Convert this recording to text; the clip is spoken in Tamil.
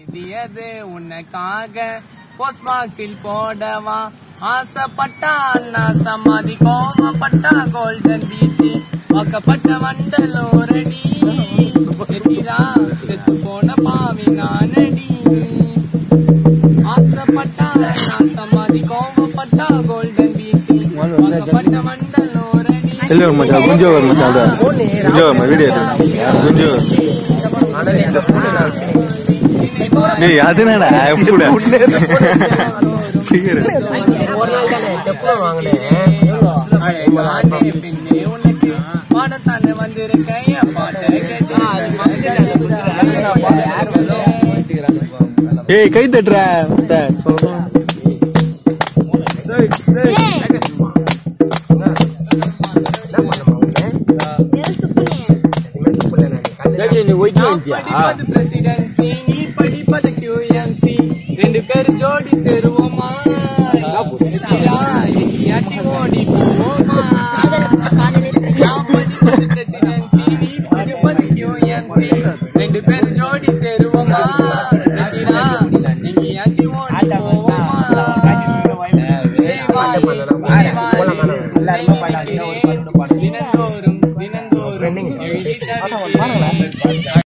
எழுதியது உனக்காக போஸ்ட் பாக்ஸில் போடவா ஆசைப்பட்டா அண்ணா சமாதி கோவப்பட்டா கோல்டன் பீச் வாக்கப்பட்ட மண்டலோரடி எதிரா செத்து போன பாவி நானடி ஆசைப்பட்டா அண்ணா சமாதி கோவப்பட்டா கோல்டன் பீச் வாக்கப்பட்ட மண்டலோரடி செல்வி ஒரு மச்சான் குஞ்சு ஒரு மச்சான் அது குஞ்சு ஒரு வீடியோ குஞ்சு ஏய் அது என்னடா கூட சீக்கிரம் ஒரு நாள் தானே டெப்ல வாங்கினேன் அழகானே பெண்ணே உனக்கு பாடத்தானே வந்திருக்கேன் என் பாட்டை கேட்டு ஏய் கை தட்டுறா முட்டை. நான் படிப்பது பிரசிடென்சி நீ படிப்பது QMC ரெண்டு பேர் ஜோடி சேருவோமா எதிரா, எங்கேயாச்சும் ஓடி போவோமா நான் படிப்பது presidency, நீ படிப்பது QMC ரெண்டு பேர் ஜோடி சேருவோமா எதிரா, எங்கேயாச்சும் ஓடி போவோமா தினந்தோறும் தினந்தோறும் எழுதி தருகிறேன்